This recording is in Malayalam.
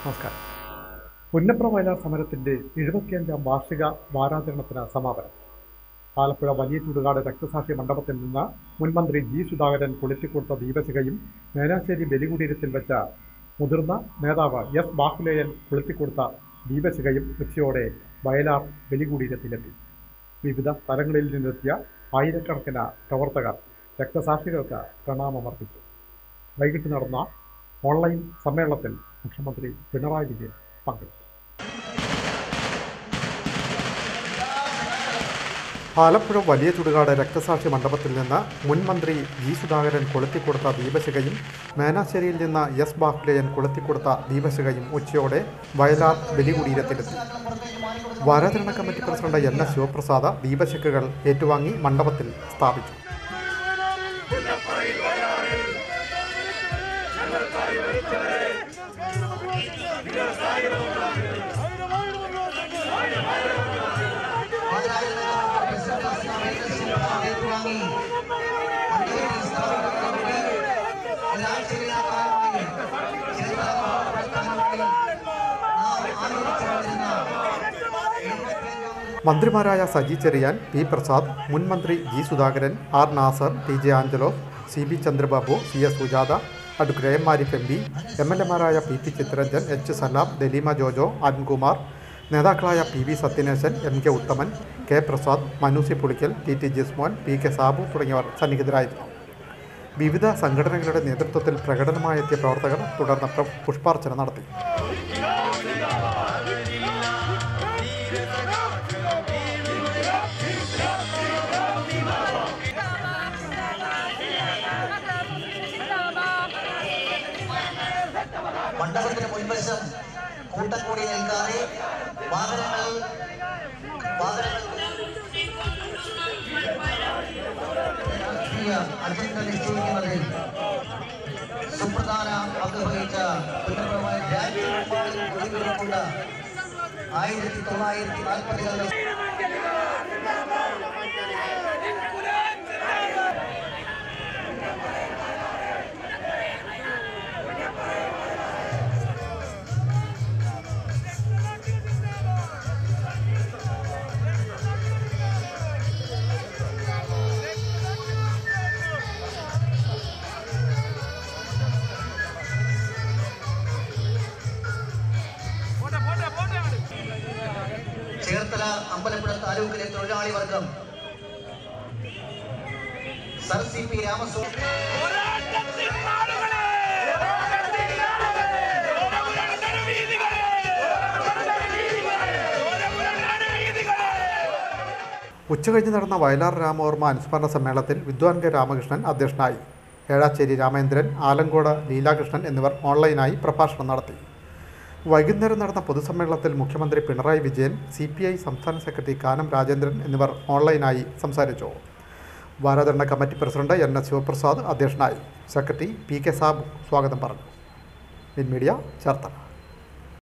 നമസ്കാരം പുന്നപ്ര വയലാർ സമരത്തിന്റെ എഴുപത്തിയഞ്ചാം വാർഷിക വാരാചരണത്തിന് സമാപനം ആലപ്പുഴ വലിയ ചുടുകാട് രക്തസാക്ഷി മണ്ഡപത്തിൽ നിന്ന് മുൻമന്ത്രി ജി സുധാകരൻ കൊളുത്തിക്കൊടുത്ത ദീപശിഖയും മേനാശ്ശേരി ബലികുടീരത്തിൽ വെച്ച മുതിർന്ന നേതാവ് എസ് ബാഹുലേയൻ കൊളുത്തിക്കൊടുത്ത ദീപശിഖയും ഉച്ചയോടെ വയലാർ ബലികുടീരത്തിലെത്തി വിവിധ സ്ഥലങ്ങളിൽ നിന്നെത്തിയ ആയിരക്കണക്കിന് പ്രവർത്തകർ രക്തസാക്ഷികൾക്ക് പ്രണാമമർപ്പിച്ചു വൈകിട്ട് നടന്ന ഓൺലൈൻ സമ്മേളനത്തിൽ മുഖ്യമന്ത്രി പിണറായി വിജയൻ പങ്കെടുത്തു ആലപ്പുഴ വലിയ ചുടുകാട് രക്തസാക്ഷി മണ്ഡപത്തിൽ നിന്ന് മുൻ മന്ത്രി ജി സുധാകരൻ കൊളുത്തിക്കൊടുത്ത ദീപശിഖയും മേനാശ്ശേരിയിൽ നിന്ന് എസ് ബാഹുലേയൻ കൊളുത്തിക്കൊടുത്ത ദീപശിഖയും ഉച്ചയോടെ വയലാർ ബലികുടീരത്തിലെത്തി വാരാചരണ committee president N S Sivaprasad ദീപശിഖകൾ ഏറ്റുവാങ്ങി മണ്ഡപത്തിൽ സ്ഥാപിച്ചു മന്ത്രിമാരായ സജി ചെറിയാൻ പി പ്രസാദ് മുൻ മന്ത്രി G Sudhakaran R Nasar T J Angelo C B Chandrababu C S Sujatha advocate M Arif M P M L എമാരായ P P Chitharanjan H Salam Daleema Jojo Arunkumar നേതാക്കളായ P V Sathyaneshan M K Uthaman K Prasad Manusi Pulikkal T T Jismon P K Sabu തുടങ്ങിയവർ സന്നിഹിതരായിരുന്നു വിവിധ സംഘടനകളുടെ നേതൃത്വത്തിൽ പ്രകടനമായെത്തിയ പ്രവർത്തകർ തുടർന്ന് പ്ര- പുഷ്പാർച്ചന നടത്തി മണ്ഡപത്തിന് മുൻവശം കൂട്ടം കൂടി നിൽക്കാതെ വാഹനങ്ങൾ വാഹനങ്ങൾ രാഷ്ട്രീയ അജണ്ട നിശ്ചയിക്കുന്നതിൽ സുപ്രധാന പങ്ക് വഹിച്ച പുനർപ്രമായ രാജ്യമെമ്പാടും കുടികൊടുക്കുന്ന ആയിരത്തി തൊള്ളായിരത്തി നാൽപ്പതുകളിൽ ചേർത്തല അമ്പലപ്പുഴ താലൂക്കിലെ തൊഴിലാളി വർഗം സർ സി പി രാമസ്വാമി ഉച്ചകഴിഞ്ഞ് നടന്ന വയലാർ രാമവർമ്മ അനുസ്മരണ സമ്മേളനത്തിൽ വിദ്വാൻ കെ രാമകൃഷ്ണൻ അധ്യക്ഷനായി ഏഴാച്ചേരി രാമേന്ദ്രൻ ആലങ്കോട് ലീലാകൃഷ്ണൻ എന്നിവർ ഓൺലൈനായി പ്രഭാഷണം നടത്തി വൈകുന്നേരം നടന്ന പൊതുസമ്മേളനത്തിൽ മുഖ്യമന്ത്രി Pinarayi Vijayan C P I സംസ്ഥാന സെക്രട്ടറി കാനം രാജേന്ദ്രൻ എന്നിവർ ഓൺലൈനായി സംസാരിച്ചു വാരാചരണ committee president N S Sivaprasad അധ്യക്ഷനായി സെക്രട്ടറി പി കെ സാബു സ്വാഗതം പറഞ്ഞു മിൻ മീഡിയ ചേർത്തല